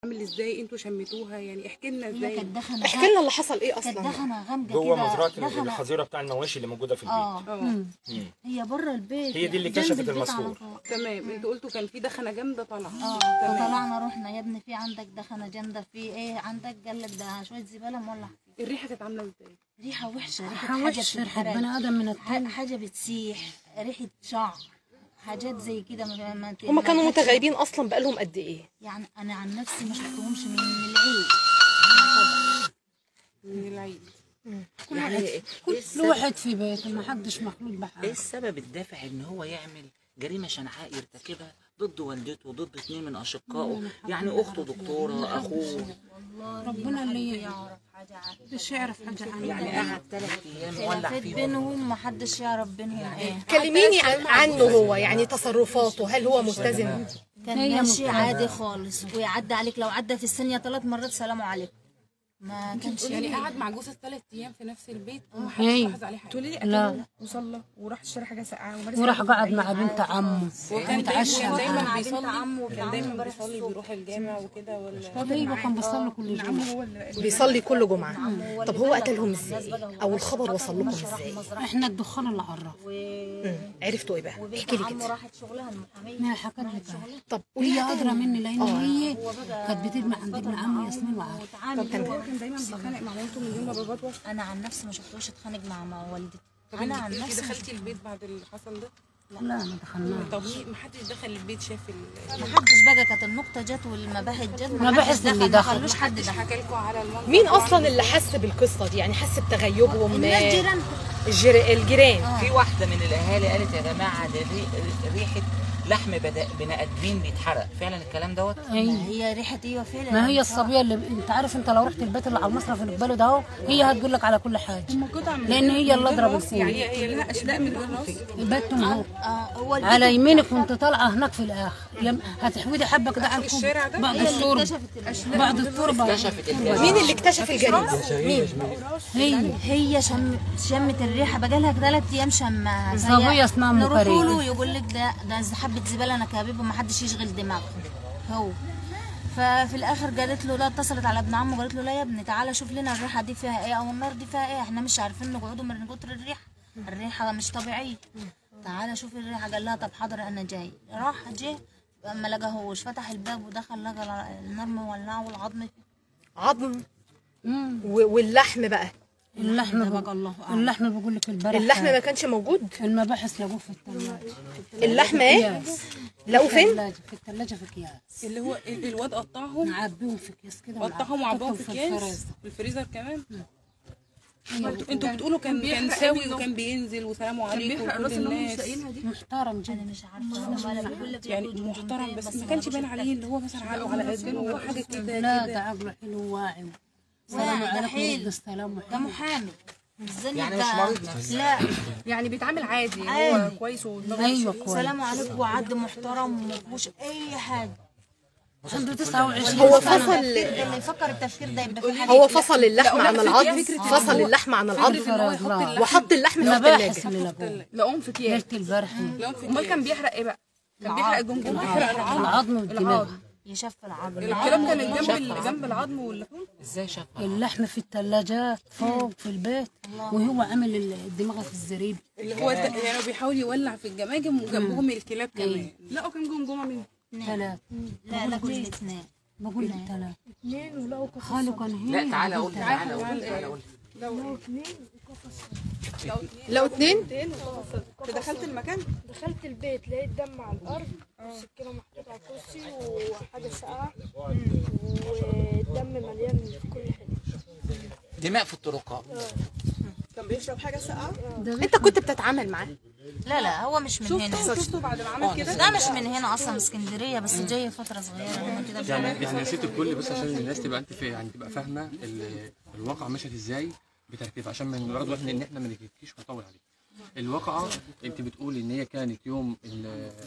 عامل ازاي انتوا شميتوها يعني احكي لنا هي ازاي كانت دخنه احكي لنا اللي حصل ايه كانت اصلا دخنه غامقه جوه كده مزرعه دخنة- الحظيره بتاع المواشي اللي موجوده في البيت اه اه مم. هي بره البيت هي دي اللي جنب كشفت البيت على المسحور. طول. تمام انتوا قلتوا كان في دخنه جامده طالعه اه تمام فطلعنا رحنا يا ابني في عندك دخنه جامده في ايه عندك قال لك ده شويه زباله مولع فيه الريحه كانت عامله ازاي ريحه وحشه ريحه ريحة حاجه وحشة ريحة بتتحرق. بني آدم من ح- التاني حاجه بتسيح ريحه شعر حاجات زي كده ما ما هما ما كانوا كانتش- متغيبين اصلا بقالهم قد ايه يعني انا عن نفسي ما شفتهمش من من العيد من العيد كل يعني واحد إيه كل السبب- واحد في بيته ما حدش مخلوط ايه بحاجة السبب الدافع ان هو يعمل جريمه شنعاء يرتكبها ضد والدته وضد اثنين من اشقائه يعني اخته دكتوره اخوه ربنا اللي يعرف حاجه عنه مش يعرف حاجة عنه يعني قعد ثلاث ايام يولع خلافات فيهم بينهم ما حدش يعرف بينهم ايه كلميني عن عنه هو يعني تصرفاته هل هو ملتزم كان هي ماشي مبتدأ. عادي خالص ويعدي عليك لو عدى في الثانيه ثلاث مرات سلام عليكم ما كانش يعني قعد مع جوزها ثلاث ايام في نفس البيت ومحدش أيوة. لاحظ عليه حاجه تقولي لي لا. قتله وصلى وراح اشترى حاجه ساقعه ومارس وراح حياته قعد مع الطبيعية. بنت عمه وكان دايما وتعشى كان دايما مع بنت بيصلي عمه وفي كان عمه دايما امبارح بيصلي الصبح. بيروح الجامع وكده ولا ايوه كان بيصلي كل عمه جمعة هو اللي بيصلي كل جمعه طب هو قتلهم ازاي او الخبر وصل لكم ازاي احنا الدخان اللي عرف مم. عرفتوا ايه بقى وبنت احكي لي عمه كده راحت شغلها المحاميه ما حكت لك طب هي قولي ادرى مني لان آه. هي كانت بتجمع عند ابن عمي ياسمين وعارف وتعامل كان- هو. كان دايما بيتخانق مع مامته من يوم ما باباه توفى انا عن نفسي ما شفتوش اتخانق مع مع والدتي طب انا عن انت نفسي ما دخلتي البيت بعد اللي حصل ده لا ما دخلناش طب مين محدش دخل البيت شاف ال- ما حدش بقى كانت النقطه جت والمباحث جت ما مباحث حدش اللي دخل ما دخل. خلوش حد محدش دخل حكى لكم على المنظر مين طبعاً. اصلا اللي حس بالقصه دي يعني حس بتغيبهم الناس آه، جيران الجر- الجيران في واحده من الاهالي قالت يا جماعه ده ري- ريحه لحم بدا- بني ادمين بيتحرق فعلا الكلام دوت ايوه هي ريحه ايوه فعلا ما هي الصبيه اللي انت عارف انت لو رحت البيت اللي على المصرف اللي في باله ده اهو هي هتقول لك على كل حاجه لان هي اللي اضرب الكون هي هي لها اشلاء من الراس البيت اهو اه هو البيت على يمينك وانت طالعه هناك في الاخر يم- هتحودي حبه كده على الكوب الشارع ده؟ بعد هي اللي الشرب اكتشفت ال- بعد التربه اكتشفت الجريمه مين اللي اكتشف الجريمه مين هي هي شم شمت الريحه بقى لها ثلاث ايام شمها صبية اسمها أم نروح كريم. له يقول لك ده ده حبه زباله انا كبيب وما حدش يشغل دماغه هو ففي الاخر قالت له لا اتصلت على ابن عمه قالت له لا يا ابني تعالى شوف لنا الريحه دي فيها ايه او النار دي فيها ايه احنا مش عارفين نقعدوا من كتر الريحه الريحه مش طبيعيه تعالى شوف الريحه قال لها طب حاضر انا جاي راح جه اما لقاهوش فتح الباب ودخل لقى النار مولعه والعظم فيه عظم و- واللحم بقى اللحم بقى الله اللحم بقول لك البارح اللحم ما كانش موجود المباحث لقوه في الثلاجه اللحم ايه لقوه فين الثلاجة في الثلاجه في اكياس اللي هو ال- الواد قطعهم نعبيهم في اكياس كده قطعهم وعباهم في ونحطهم اكياس الفريزر. في الفريزر كمان انتوا انتوا بتقولوا كان كان ساوي وكان بينزل وسلام عليكم بيحرق وكل راس اللي هم مش الناس لاقيينها دي محترم انا جدا مش عارفه ولا بيقول لك يعني محترم بس ما كانش باين عليه اللي هو مثلا عقله على قده وحاجه كده لا كده ده عقله حلو واعي واعي، سلام ده عليكم حلو. ورد السلام ده وحلو محامي الزني يعني ده مش مريض نفسي. لا يعني بيتعامل عادي هو عادي. كويس ودماغه ايوه كويس سلام عليكم وعد محترم وما فيهوش اي حاجه عنده 29 هو سنة. فصل اللي يفكر التفكير ده يبقى في حاجه هو فصل اللحم لا، عن فكرة- العظم فكرة إن فصل هو- اللحم عن فكرة إن العظم هو يحط اللحم وحط اللحم في المباحث الثلاجه اللي لقوه لقوهم في اكياس ليله البارح امال كان بيحرق ايه بقى؟ كان بيحرق الجمجمه بيحرق العظم العظم والدماغ يشف العظم الكلام كان جنب ال- جنب العظم واللحوم ازاي شافها اللحم في الثلاجات فوق في البيت وهو عامل الدماغ في الزريب اللي هو ت- يعني بيحاول يولع في الجماجم وجنبهم الكلاب كمان لقوا كام جمجمه منه ثلاث لا لا كل الاثنين بقول لك ثلاث خاله كان هنا لا تعالى قول لي تعالى قول لي تعالى قول لي لو اتنين انت دخلت المكان دخلت البيت لقيت دم على الارض سكينه محطوطه على الكرسي وحاجه ساقعه والدم مليان في كل حته دماء في الطرقات كان بيشرب حاجه ساقعه انت كنت بتتعامل معاه لا لا هو مش من هنا شفته بعد ما عمل كده ده مش من هنا اصلا من اسكندريه بس جاي فتره صغيره هنا كده يعني احنا نسيت الكل بس عشان الناس تبقى انت في يعني تبقى فاهمه ال- الواقعه مشت ازاي بترتيب عشان ما برضه احنا ان احنا ما نجيبكيش ونطول عليك الواقعه انت بتقولي ان هي كانت يوم ال-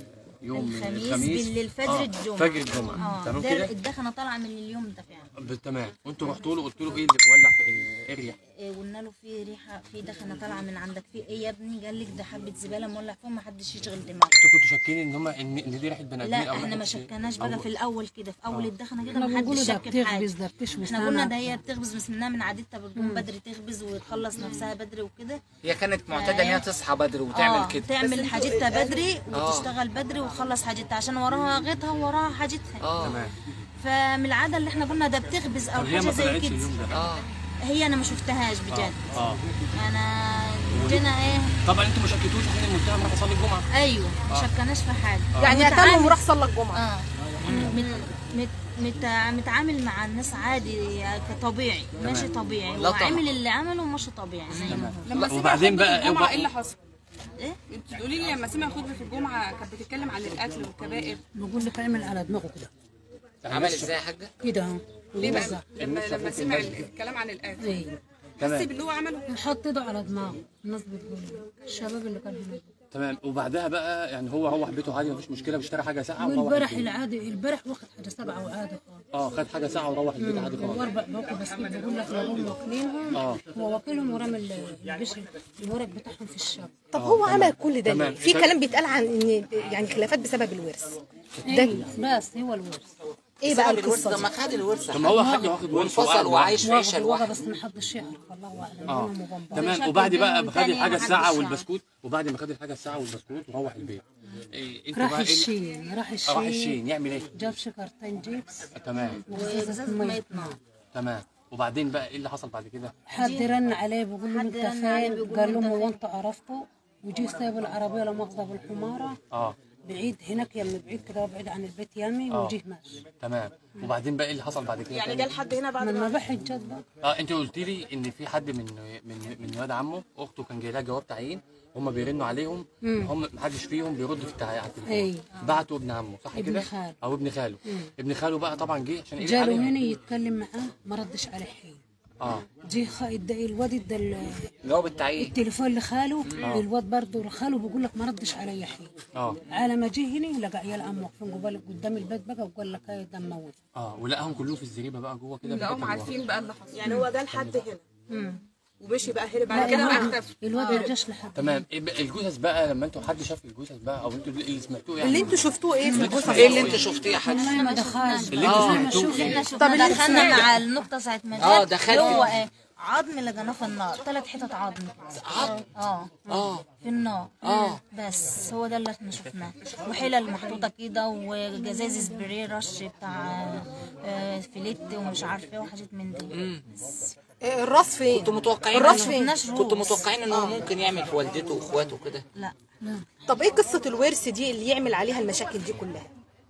يوم الخميس الخميس بالليل فجر آه، الجمعة. فجر الجمعه اه تمام ده كده الدخنه طالعه من اليوم ده فعلا ب- تمام وانتوا رحتوا له قلت له ايه اللي بيولع ايه الريحه إيه، قلنا له في ريحه في دخنه طالعه من عندك في ايه يا ابني قال لك ده حبه زباله مولع فيهم ما حدش يشغل دماغه انتوا كنتوا شاكين ان هم ان ان دي ريحه بني ادمين لا او احنا ريحة ما شكناش بقى أو- في الاول كده في اول آه. الدخنه كده احنا ما بنقول حدش ده شك في حاجه بتخبز ده بتشوي احنا قلنا ده سنة هي بتخبز بسم الله من عادتها بتقوم بدري تخبز وتخلص نفسها بدري وكده هي كانت معتاده ان هي تصحى بدري وتعمل آه، كده تعمل حاجتها بدري آه. وتشتغل بدري وتخلص حاجتها عشان وراها غيتها ووراها حاجتها اه تمام فمن العاده اللي احنا قلنا ده بتخبز او طب هي حاجه ما زي طلعتش كده اليوم ده اه هي انا ما شفتهاش بجد اه انا جينا ايه طبعا انتوا ما شكيتوش ان المتهم راح يصلي الجمعه ايوه ما شكناش في حاجه يعني متعامل- قتلهم وراح صلى الجمعه اه مت مت مت متعامل مع الناس عادي كطبيعي ماشي طبيعي لا طبعا. وعامل اللي عمله ماشي طبيعي زي ما هو لما سمع وبعدين خطبة بقى- الجمعه وبقى- ايه اللي حصل؟ ايه انت تقولي لي لما سمع خطبه الجمعه كانت بتتكلم عن الاكل والكبائر بقول لك اعمل على دماغه كده عمل ازاي يا حاجه كده اهو ليه بقى؟ لما لما سمع الكلام عن الاكل ايه حسي باللي هو عمله حط ايده على دماغه الناس بتقول الشباب اللي كان هناك تمام وبعدها بقى يعني هو روح بيته عادي مفيش مشكله واشترى حاجه ساعه وروح والبارح البيت. العادي البارح واخد حاجه سبعه وعادي خالص اه خد حاجه ساعه وروح البيت عادي خالص واربع باكو بس بيقول لك لو واكلينهم اه هو واكلهم ورمى ال- البشر الورق بتاعهم في الشاب طب هو عمل كل ده تمام. ليه؟ في كلام بيتقال عن ان يعني خلافات بسبب الورث ايه بس هو الورث ايه بقى بسبب الورث القصه ده دي؟ ما خد الورث طب ما هو خد واخد ورث وانفصل وقعد وعايش في عيشه واخد الورق لوحده بس ما حدش يعرف الله اعلم اه هم مغمضين. تمام شكل وبعد بقى اليوم خد تاني الحاجه محدش الساعه يعرف. والبسكوت وبعد ما خد الحاجه الساعه والبسكوت وروح البيت إيه انتوا راح بقى ايه الشين راح الشين راح الشين يعمل ايه جاب شكرتين جيبس تمام وازازه ميه نار تمام وبعدين بقى ايه اللي حصل بعد كده حد رن عليه بيقول له حد انت رن عليه فين بيقول قال له لهم أنت هو انت عرفته وجي سايب العربيه لا مؤاخذه بالحماره اه بعيد هناك يمي بعيد كده بعيد عن البيت يمي آه. وجيه ماشي تمام وبعدين بقى ايه اللي حصل بعد كده يعني تاني؟ جه لحد هنا بعد من ما ما بحج جد بقى اه انت قلت لي ان في حد من من من ولاد عمه اخته كان جاي لها جواب تعيين هم بيرنوا عليهم هم ما حدش فيهم بيرد في التعيين على التليفون ايه. بعتوا ابن عمه صح ابن كده خاله. او ابن خاله ابن خاله بقى طبعا جه عشان يقلق جاله عليهم هنا يتكلم معاه ما ردش عليه حين اه جه خ... ادى الواد ادى ال- جواب التعيين التليفون لخاله الواد برضه لخاله بيقول لك ما ردش عليا حين اه على ما جه هنا لقى عيال عمه واقفين قبال قدام البيت بقى وقال لك هاي ده موت اه ولقاهم كلهم في الزريبه بقى جوه كده لقاهم بيتكلموا. عارفين بقى اللي حصل يعني هو جه لحد هنا ومشي بقى هرب لا بعد كده بقى الواد- اختفى الواد ما جاش لحد تمام إيه بقى الجثث بقى لما انتوا حد شاف الجثث بقى او انتوا اللي سمعتوه يعني اللي انتوا شفتوه ايه في الجثث ايه اللي انت شفتيه يا حاج والله ما دخلش اللي انتوا سمعتوه اللي احنا ايه شفنا دخلنا مع النقطة ساعة ما اه، جت، دخلت. هو ايه عظم لقيناه في النار ثلاث حتت عظم عظم اه اه في النار اه بس هو ده اللي احنا شفناه وحلل محطوطة كده وجزاز سبراي رش بتاع آه، فيليت ومش عارفه ايه وحاجات من دي إيه الراس فين؟ كنتوا متوقعين الراس إنه- فين؟ شفناش روس. كنتوا متوقعين انه ممكن يعمل في والدته واخواته كده لا طب ايه قصه الورث دي اللي يعمل عليها المشاكل دي كلها؟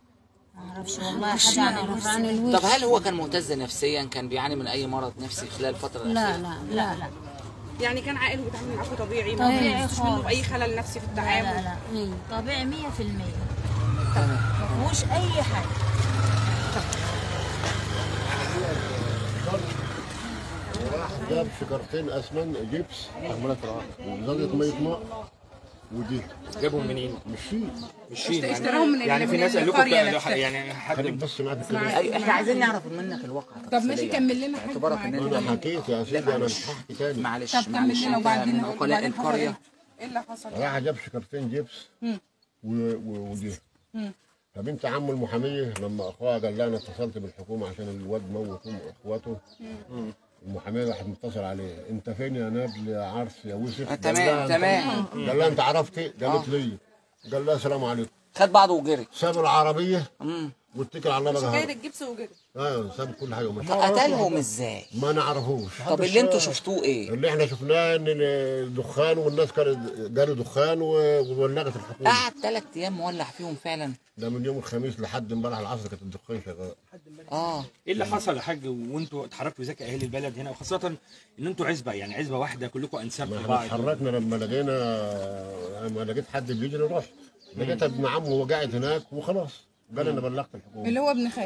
ما اعرفش والله حاجة عن نعرف عن الورث الورث طب هل هو كان مهتز نفسيا كان بيعاني من اي مرض نفسي خلال الفتره لا الاخيره لا لا لا يعني كان عاقل وبيتعامل معاكم طبيعي طبيعي ما فيش منه خالص. اي خلل نفسي في لا التعامل لا لا طبيعي 100% ما فيهوش اي حاجة جاب شجرتين اسمن جبس وزازة مية ماء ودي جابهم منين؟ مش فيه مش فين اشتراهم من يعني ال- في من ناس قال لكم القرية كده- نفسها. يعني حد خليك بس معاك الكلام أي- احنا عايزين نعرف منك الواقع طب ماشي كمل لنا حاجة اعتبارك ان انا انت حكيت يا سيدي انا مش هحكي تاني معلش طب كمل معلش لنا انت وبعدين من عقلاء وبعدين حصل القريه ايه؟ ايه اللي حصل؟ راح جاب شجرتين جبس و- و- ودي فبنت عمه المحاميه لما اخوها قال لها انا اتصلت بالحكومه عشان الواد موت امه واخواته المحاميه راحت متصل عليه انت فين يا نبل يا عرس يا وسف آه، قال تمام، لها أنت- تمام. قال لها انت عرفتي قالت لي قال لها السلام عليكم خد بعضه وجري ساب العربيه امم واتكل على الله بقى شكاية هرب. الجبس وكده اه ساب كل حاجه ومشي قتلهم ازاي ما نعرفوش طب اللي انتوا شفتوه ايه اللي احنا شفناه ان الدخان والناس كانت قالوا دخان و- وبلغت الحكومه قعد ثلاث ايام مولع فيهم فعلا ده من يوم الخميس لحد امبارح العصر كانت الدخان شغال اه ايه اللي حصل يا حاج وانتوا اتحركتوا ازاي كاهل البلد هنا وخاصه ان انتوا عزبه يعني عزبه واحده كلكم انساب ما في احنا بعض اتحركنا لما لقينا لما لقيت حد بيجري رحت لقيت ابن عمه هو قاعد هناك وخلاص قال انا بلغت الحكومه اللي هو ابن خالك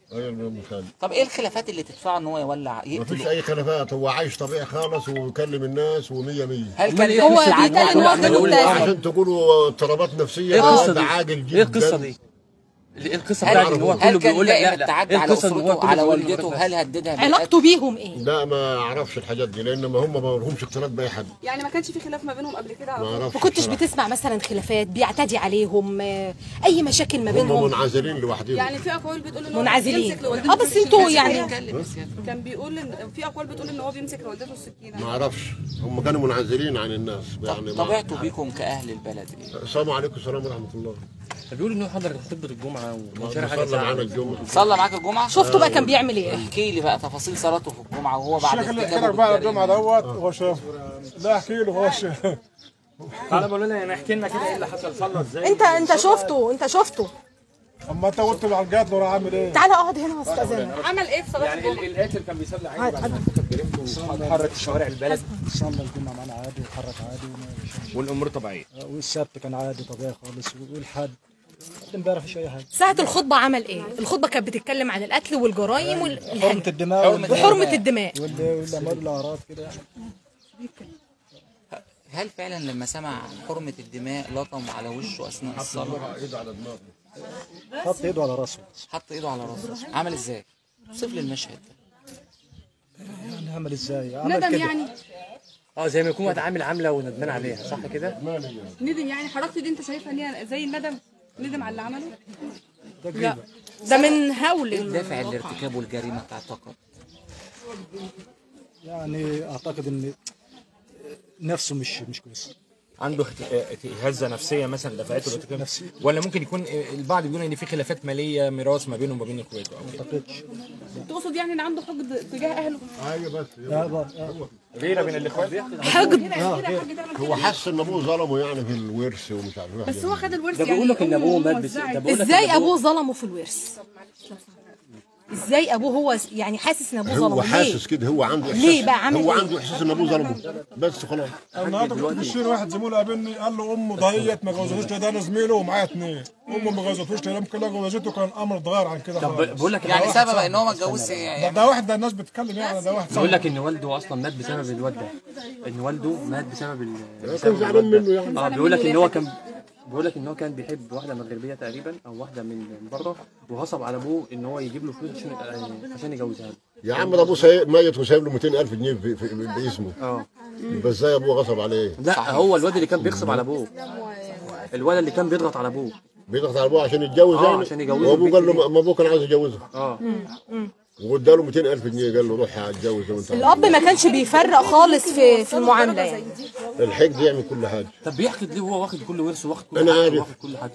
ايوه المهم خالد طب ايه الخلافات اللي تدفعه ان هو يولع ما فيش يقتل اي خلافات هو عايش طبيعي خالص ويكلم الناس ومية مية هل كان هو ليه بيتقال ان هو كان مبتسم عشان تقولوا اضطرابات نفسيه ايه القصه ده دي؟ عاجل جدا ايه القصه دي؟ ايه القصه هل, بتاعت ان هو هل كله كان بيقول لك دائم لا لا التعدي ايه على القصه ان هو اسرته كله على بيقول إن والدته مرات هل هددها بالقتل؟ علاقته بيهم ايه لا ما اعرفش الحاجات دي لان ما هم ما لهمش اختلاط باي حد يعني ما كانش في خلاف ما بينهم قبل كده على ما طول اعرفش ما كنتش بصراحة. بتسمع مثلا خلافات بيعتدي عليهم آه، اي مشاكل ما هم بينهم منعزلين لوحدهم يعني في اقوال بتقول ان هو منعزلين بيمسك لوالدته اه بس انتوا يعني كان بيقول ان في اقوال بتقول ان هو بيمسك لوالدته السكينه ما اعرفش هم كانوا منعزلين عن الناس يعني ما- طبيعته بيكم كاهل البلد ايه؟ السلام عليكم السلام ورحمه الله فبيقولوا ان هو حضر خطبه الجمعه وكان شارع حاجه صلى معانا ساعه الجمعه صلى معاك الجمعه؟ شفتوا بقى كان بيعمل ايه احكي لي بقى تفاصيل صلاته في الجمعه وهو بعد الشيخ اللي ارتكابه يحكي لك بقى بالجريمة. الجمعه دوت هو شاف لا احكي له هو شاف تعالى بقول لنا يعني احكي لنا كده ايه اللي حصل صلى ازاي انت انت شفته انت شفته اما انت قلت له على الجات له راح عامل ايه؟ تعالى اقعد هنا واستاذن عمل ايه في صلاه يعني ال- القاتل كان بيصلي عادي بعد ما ارتكب جريمته وتحرك في شوارع البلد صلى الجمعة معانا عادي وتحرك عادي وما- والامور طبيعيه والسبت كان عادي طبيعي خالص والحد امبارح مفيش اي حاجة ساعة الخطبة عمل ايه؟ الخطبة كانت بتتكلم عن القتل والجرائم حرمة والحاجة الدماء وال- وحرمة الدماء وال- والأموال والأعراض كده يعني هل فعلا لما سمع حرمه الدماء لطم على وشه اثناء الصلاه ايده على دماغه حط إيده على راسه حط ايده على راسه عمل ازاي؟ اوصف لي المشهد ده يعني عمل إزاي؟ عمل ندم كده يعني اه زي ما يكون واحد عامل عامله وندمان عليها صح كده؟ ندم يعني حركته دي انت شايفها ان هي زي الندم ندم على اللي عمله لا ده من ايه هول الدافع لارتكابه الجريمه بتاعتك؟ يعني أعتقد إن نفسه مش مش كويس عنده اهت- اه- هزه نفسيه مثلا دفعته لارتكاب نفسي. ولا ممكن يكون اه، البعض بيقول ان في خلافات ماليه ميراث ما بينه وما بين اخواته او كده أعتقدش تقصد يعني ان عنده حقد تجاه اهله ايوه بس لا بقى آه. غيره بين الاخوات حقد هو حس ان ابوه ظلمه يعني في الورث ومش عارف ايه بس هو خد الورث ده يعني بيقول لك ان أمه ابوه مات بس وزعت. ده بيقول لك إن ازاي أبوه- ابوه ظلمه في الورث؟ ازاي ابوه هو يعني حاسس ان ابوه ظلمه هو ليه؟ حاسس كده هو عنده احساس ليه بقى عامل هو إيه؟ عنده احساس ان ابوه ظلمه بس خلاص النهارده كنت في الشير واحد زميله قابلني قال له امه ضهيت ما جوزتوش ده انا زميله ومعايا اثنين امه ما جوزتوش ده يمكن لو جوزته كان امر اتغير عن كده طب خالص. بقول لك يعني يعني سبب ان هو ما اتجوزش ده, يعني ده واحد ده الناس بتتكلم يعني ده واحد بيقول لك ان والده اصلا مات بسبب الواد ده ان والده مات بسبب ال كان بسبب زعلان الواد ده. منه يعني اه بيقول لك ان هو كان بيقول لك ان هو كان بيحب واحده مغربيه تقريبا او واحده من من بره وغصب على ابوه ان هو يجيب له فلوس عشان يعني عشان يجوزها له يا عم ده ابوه سايق- ميت وسايب له 200000 جنيه في- في- باسمه اه بس ازاي ابوه غصب عليه لا هو الواد اللي كان بيغصب على ابوه الولد اللي كان بيضغط على ابوه بيضغط على ابوه عشان يتجوز آه، يعني عشان يجوزه وابوه قال له البنت ما ابوه كان عايز يجوزها اه واداله 200000 جنيه قال له روح اتجوز زي ما انت عايز. الاب ما كانش بيفرق خالص في في المعامله يعني الحقد يعمل كل حاجه طب بيحقد ليه وهو واخد كل ورثه واخد كل أنا حاجه عارف. واخد كل حاجه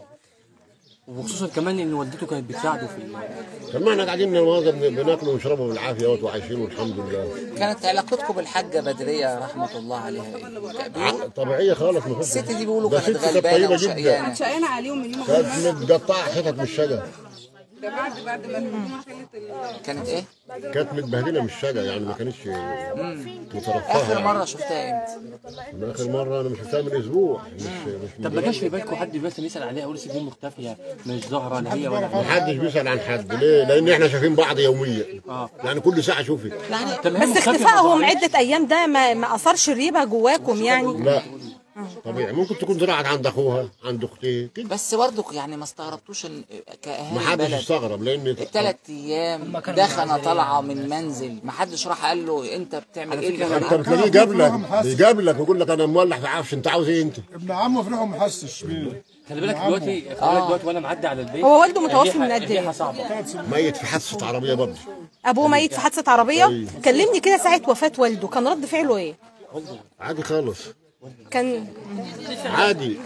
وخصوصا كمان ان والدته كانت بتساعده في ال- طب ما احنا قاعدين النهارده بن- بناكل ونشربوا بالعافيه اهوت وعايشين والحمد لله كانت علاقتكم بالحاجه بدريه رحمه الله عليها ايه؟ ع- طبيعيه خالص ما الست دي بيقولوا ده كانت ست كانت غلبانه طيبه جدا وشقيانه شقيانه عليهم من يوم كانت متقطعه حتت من الشجر ده بعد بعد ما الحكومه خلت ال- كانت ايه؟ كانت متبهدله من الشجر يعني ما كانتش مترفهه اخر يعني. مره شفتها امتى؟ من اخر مره انا مش شفتها من اسبوع مش مش من طب ما كانش في بالكم حد بس يسال عليها يقول دي مختفيه مش ظاهره لا هي ولا ما حدش بيسال عن حد ليه؟ لان احنا شايفين بعض يوميا اه يعني كل ساعه شوفي طب هي بس مختفية ما اختفائهم ظهرتش؟ عده ايام ده ما ما اثرش الريبه جواكم يعني لا طبيعي ممكن تكون طلعت عند اخوها عند اختها كده بس برضك يعني ما استغربتوش ان كاهالي ما حدش البلد استغرب لان الثلاث ايام دخنه طالعه من منزل ما حدش راح قال له انت بتعمل ايه اللي انت خلاك بتلاقيه جابلك بيجابلك ويقول لك انا مولع في عفش انت عاوز ايه انت؟ ابن عمه في روحه ما حسش بيه خلي بالك دلوقتي خلي بالك دلوقتي وانا معدي على البيت هو والده متوفي من الريحة- قد إيه؟ الريحة صعبه ميت في حادثه عربيه برضه ابوه ميت في حادثه عربيه كلمني كده ساعه وفاه والده كان رد فعله ايه عادي خالص كان عادي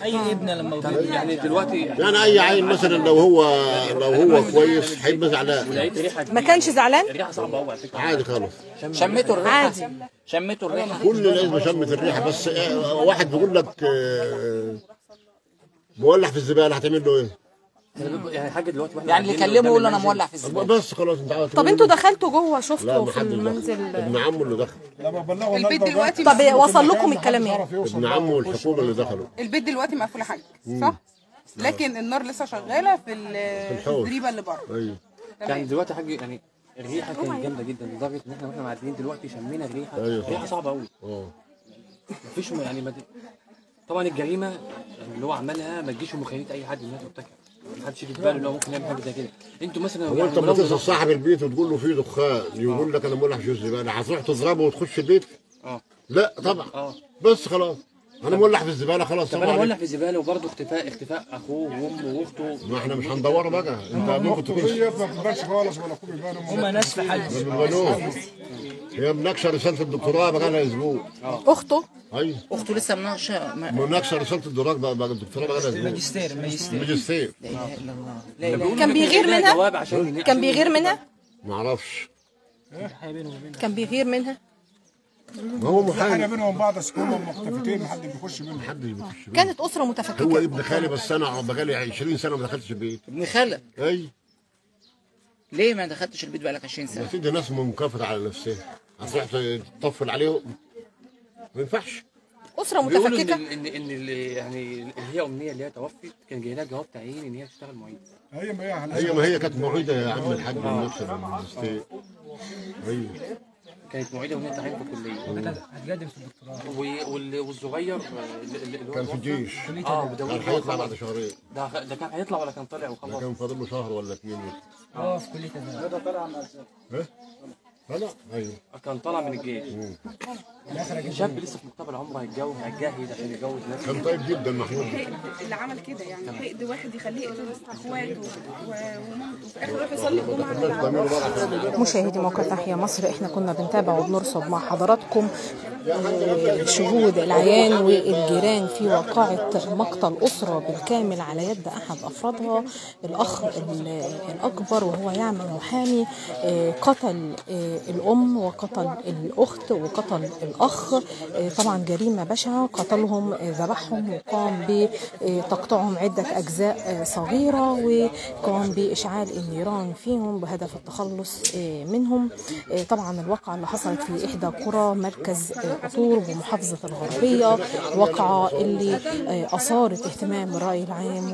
يعني دلوقتي يعني اي عيل مثلا لو هو لو هو كويس هيبقى زعلان لقيت ريحه ما كانش زعلان الريحه صعبه قوي على فكره عادي خالص شميتوا الريحه عادي شميتوا الريحه كل الناس شمت الريحه بس آه، واحد بيقول لك آه، مولع في الزباله هتعمل له ايه؟ يعني حاجه دلوقتي واحنا يعني اللي قاعدين كلمه قدام يقول انا المنزل. مولع في الزباله بس خلاص انت عاوز طب تقول انتوا إيه؟ دخلتوا جوه لا شفتوا ما في حدش دخل المنزل ابن عمه اللي دخل لما بلغوا البيت النهارده دلوقتي طب مقفول. وصل لكم الكلام ايه ابن عمه والحكومه اللي دخلوا البيت دلوقتي مقفول حاجه صح لكن النار لسه شغاله في ال- في الحوش. الزريبه اللي بره ايوه يعني دلوقتي حاجه يعني الريحه كانت جامده جدا لدرجه ان احنا واحنا معديين دلوقتي شمينا الريحه أيوة. ريحه صعبه قوي اه مفيش م- يعني مد... طبعا الجريمه اللي هو عملها ما تجيش في مخيله اي حد انها ترتكب ما حدش يجي في باله ان هو ممكن يعمل حاجه زي كده انتوا مثلا هو يعني انت لو- لما تصل صاحب البيت وتقول له في دخان يقول لك انا مولع في الزباله هتروح تضربه وتخش البيت؟ اه لا طبعا اه بس خلاص انا مولع في الزباله خلاص طب سلام انا عليكم. مولع في الزباله وبرضه اختفاء اختفاء اخوه وامه واخته ما احنا مش هندوره بقى انت ممكن اخته تكون ديت ما بتبانش خالص ولا اخوه بيبان هم ناس في حد بالبنوه هي مناقشه رساله الدكتوراه بقى لها اسبوع اخته ايوه اخته لسه مناقشه ما- مناقشه رساله الدكتوراه بقى بقى الدكتوراه بقى لها اسبوع ماجستير ماجستير ماجستير لا اله الا الله لا إله إلا كان الله. بيغير لها منها؟ جواب عشان كان بيغير منها ما اعرفش كان بيغير منها ما هو في حاجه محامي بينهم بعض بس هم مختفتين محدش بيخش منهم محدش بيخش بيه. كانت اسره هو متفككه ابن خالي بس انا بقالي 20 سنه ما دخلتش البيت ابن خالك اي ليه ما دخلتش البيت بقالك 20 يا سنه سيدي ناس منكفة على نفسها هتروح تطفل عليهم ما ينفعش اسره بيقولوا ان متفككه ال- ان ان ال- يعني اللي هي امنيه اللي هي توفت كان جاي لها جواب تعيين ان هي تشتغل معيد هي ما هي هي ما هي كانت معيده يا عم الحاج من نفس الماجستير ايوه كانت معيده وهي تعين في الكليه هتقدم في الدكتوراه و- وال- والصغير آه، اللي- اللي اللي هو كان في توفى، الجيش اه وده كان هيطلع بعد شهرين ده ده كان هيطلع ولا كان طالع ده وخلص كان فاضل له شهر ولا اتنين اه في كليه الزراعه ايه؟ لا ايوه كان طالع من الجيش شاب لسه في مقتبل عمره هيتجوز هيتجهز عشان يجوز نفسه كان طيب جدا محمود حقد اللي عمل كده يعني حقد واحد يخليه يقتل اخواته و- ومامته وفي الاخر يروح يصلي الجمعه مشاهدي موقع تحيا مصر احنا كنا بنتابع وبنرصد مع حضراتكم آه، شهود العيان والجيران في واقعة مقتل أسرة بالكامل على يد أحد أفرادها الأخ ال- الأكبر وهو يعمل محامي آه، قتل آه، الأم وقتل الأخت وقتل الأخ آه، طبعا جريمة بشعة قتلهم آه، ذبحهم وقام بتقطيعهم عدة أجزاء آه، صغيرة وقام بإشعال النيران فيهم بهدف التخلص آه، منهم آه، طبعا الواقعة اللي حصلت في إحدى قرى مركز آه، عطور بمحافظة الغربية واقعة اللي آه، أثارت اهتمام الرأي العام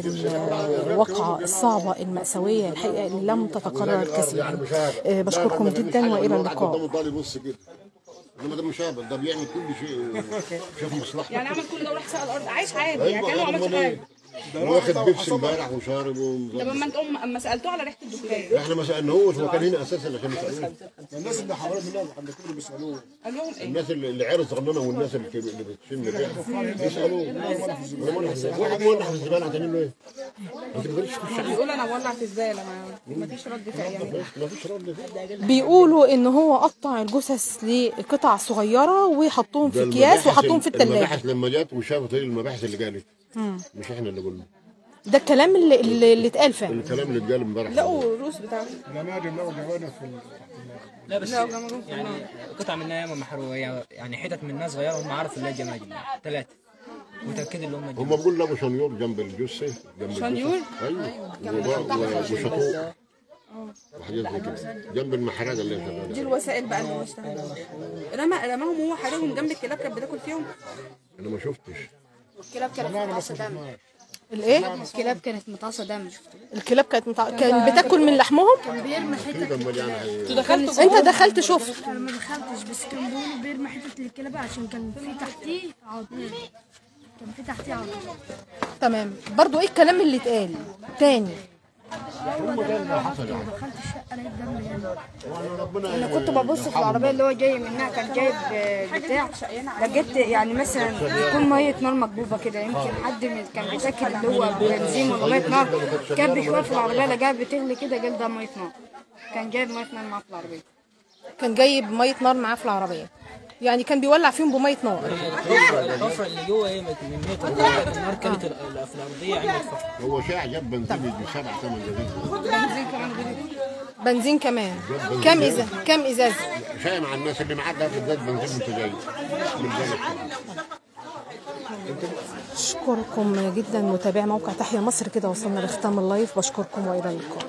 والواقعة الصعبة المأساوية الحقيقة اللي لم تتكرر كثيرا آه، بشكركم جدا وإلى اللقاء قدامه طالب يبص كده انما ده مش هبل ده بيعمل كل شيء شاف مصلحته يعني عمل كل ده وراح سال الارض عايش عادي يعني ايوه كانه ما أمال عملش إيه؟ حاجه واخد بيبسي امبارح وشارب طب ومظبط اما انت أم- اما سالتوه على ريحه الدخان احنا ما سالناهوش هو كان هنا اساسا عشان نسالوه الناس اللي حوالين الناس عند كل بيسالوه قال لهم ايه الناس اللي اللي عرس غننا والناس اللي كب- اللي بتشم الريحه بيسالوه انا مولع في الزباله واحد مولع في الزباله هتعمل له ايه؟ ما تقدرش تخش عليه بيقول انا ولع في الزباله ما ما فيش رد فعل يعني ما فيش رد فعل. بيقولوا ان هو قطع الجثث لقطع صغيره وحطهم في ده اكياس المباحث- وحطهم في الثلاجه المباحث لما جت وشافت هي المباحث اللي قالت مش احنا اللي قلنا ده الكلام اللي اللي, اللي اتقال فعلا الكلام اللي اتقال امبارح لقوا الروس بتاعته جماجم لقوا جوانب في ال- لا بس لا، جماجم في يعني قطع منها ياما محروقه يعني حتت منها صغيره هم عرفوا اللي هي جماجم ثلاثه متاكد ان هم هم جماجم بيقولوا لابو شنيور جنب الجثه جنب الجثة. شنيور؟ ايوه وبا- و- وشطوط وحاجات زي كده جنب المحرقه اللي هي دي شغاله الوسائل بقى اللي هو اشتغل رمى رماهم وهو حارقهم جنب الكلاب كانت بتاكل فيهم انا ما شفتش الكلاب كانت متعصى دم الايه الكلاب كانت متعصى دم الكلاب كانت متع... كان بتاكل من لحمهم بيرمي حتت كده امال يعني هي- دخلت انت دخلت شفت انا ما دخلتش بس كان بيقولوا بيرمي حتت للكلاب عشان كان في تحتيه عظم كان في تحتيه عظم تمام برضو ايه الكلام اللي اتقال تاني هو ده اللي عرفته دخلت الشقه لقيت دم يعني ربنا انا كنت ببص في العربيه اللي هو جاي منها كان جايب آه، بتاع لقيت يعني مثلا يكون ميه نار مكبوبه كده يمكن حد من كان بيتاكل اللي هو بنزين ولا ميه نار كان بيشوف في العربيه لقاها بتغلي كده قال ده ميه نار كان جايب ميه نار معاه في العربيه كان جايب ميه نار معاه في العربيه يعني كان بيولع فيهم بميه نار الحفره اللي جوه ايه من متر النار كانت ال- في الارضيه عند الحفره هو شاع جاب بنزين يجي سبع ثمان جديد بنزين كمان جديد بنزين كمان كام ازازه كام ازازه شاي مع الناس اللي معاه ده ازاز بنزين وانت جاي من جنب اشكركم جدا متابعي موقع تحيا مصر كده وصلنا لختام اللايف بشكركم والى اللقاء